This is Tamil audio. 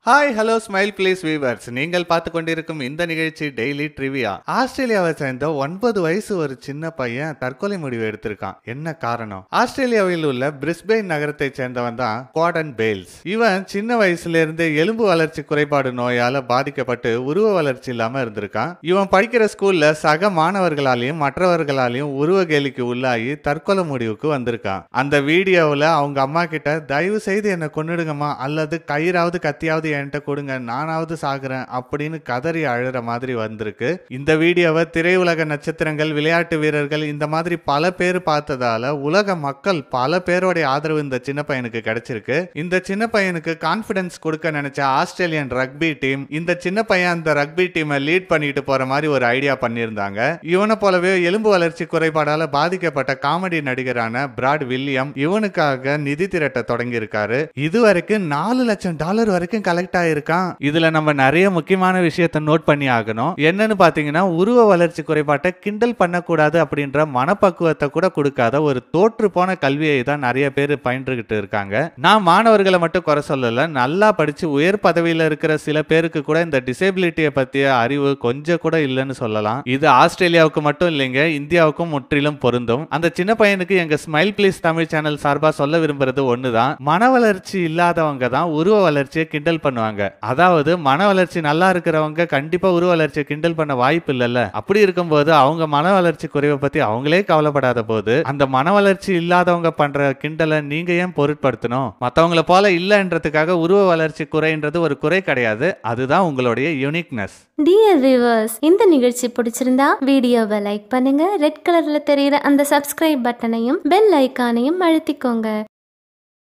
hi hello smile please viewers நீங்கள் பார்த்து கொண்டிருக்கும் இந்த நிகழ்ச்சி டெய்லி ட்ரிவியா ஆஸ்திரேலியாவை சேர்ந்த ஒன்பது வயசு ஒரு சின்ன பையன் தற்கொலை முடிவு எடுத்திருக்கான் என்ன காரணம் ஆஸ்திரேலியாவில் உள்ள பிரிஸ்பெயின் நகரத்தை சேர்ந்தவன் தான் குவாடன் பேல்ஸ் இவன் சின்ன வயசுல இருந்து எலும்பு வளர்ச்சி குறைபாடு நோயால பாதிக்கப்பட்டு உருவ வளர்ச்சி இல்லாம இருந்திருக்கான் இவன் படிக்கிற ஸ்கூல்ல சக மாணவர்களாலையும் மற்றவர்களாலையும் உருவ கேலிக்கு உள்ளாகி தற்கொலை முடிவுக்கு வந்திருக்கான் அந்த வீடியோவில் அவங்க அம்மா கிட்ட தயவு செய்து என்னை கொன்னுடுங்கம்மா அல்லது கயிறாவது கத்தியாவது என்கிட்ட கொடுங்க நானாவது சாகுறேன் அப்படின்னு கதறி அழுற மாதிரி வந்திருக்கு இந்த வீடியோவை திரையுலக நட்சத்திரங்கள் விளையாட்டு வீரர்கள் இந்த மாதிரி பல பேர் பார்த்ததால உலக மக்கள் பல பேரோடைய ஆதரவு இந்த சின்ன பையனுக்கு கிடைச்சிருக்கு இந்த சின்ன பையனுக்கு கான்பிடன்ஸ் கொடுக்க நினைச்ச ஆஸ்திரேலியன் ரக்பி டீம் இந்த சின்ன பையன் அந்த ரக்பி டீமை லீட் பண்ணிட்டு போற மாதிரி ஒரு ஐடியா பண்ணியிருந்தாங்க இவனை போலவே எலும்பு வளர்ச்சி குறைபாடால பாதிக்கப்பட்ட காமெடி நடிகரான பிராட் வில்லியம் இவனுக்காக நிதி திரட்ட தொடங்கி இருக்காரு இதுவரைக்கும் நாலு லட்சம் டாலர் வரைக்கும் கலெக்ட் ஆயிருக்கான் இதுல நம்ம நிறைய முக்கியமான விஷயத்த நோட் பண்ணி ஆகணும் என்னன்னு பாத்தீங்கன்னா உருவ வளர்ச்சி குறைபாட்டை கிண்டல் பண்ணக்கூடாது அப்படின்ற மனப்பக்குவத்தை கூட கொடுக்காத ஒரு தோற்று போன கல்வியை தான் நிறைய பேர் பயின்றுகிட்டு இருக்காங்க நான் மாணவர்களை மட்டும் குறை சொல்லல நல்லா படிச்சு உயர் பதவியில இருக்கிற சில பேருக்கு கூட இந்த டிசேபிலிட்டியை பத்திய அறிவு கொஞ்சம் கூட இல்லைன்னு சொல்லலாம் இது ஆஸ்திரேலியாவுக்கு மட்டும் இல்லைங்க இந்தியாவுக்கும் முற்றிலும் பொருந்தும் அந்த சின்ன பையனுக்கு எங்க ஸ்மைல் ப்ளீஸ் தமிழ் சேனல் சார்பா சொல்ல விரும்புறது ஒண்ணுதான் மன வளர்ச்சி இல்லாதவங்க தான் உருவ வளர்ச்சியை கிண்டல் பண்ணுவாங்க அதாவது மன வளர்ச்சி நல்லா இருக்கிறவங்க கண்டிப்பா உருவ வளர்ச்சியை கிண்டல் பண்ண வாய்ப்பு இல்லைல்ல அப்படி இருக்கும்போது அவங்க மன வளர்ச்சி குறைவை பத்தி அவங்களே கவலைப்படாத போது அந்த மன வளர்ச்சி இல்லாதவங்க பண்ற கிண்டலை நீங்க ஏன் பொருட்படுத்தணும் மத்தவங்கள போல இல்லைன்றதுக்காக உருவ வளர்ச்சி குறைன்றது ஒரு குறை கிடையாது அதுதான் உங்களுடைய யூனிக்னஸ் டியர் வியூவர்ஸ் இந்த நிகழ்ச்சி பிடிச்சிருந்தா வீடியோவை லைக் பண்ணுங்க ரெட் கலர்ல தெரியுற அந்த சப்ஸ்கிரைப் பட்டனையும் பெல் ஐக்கானையும் அழுத்திக்கோங்க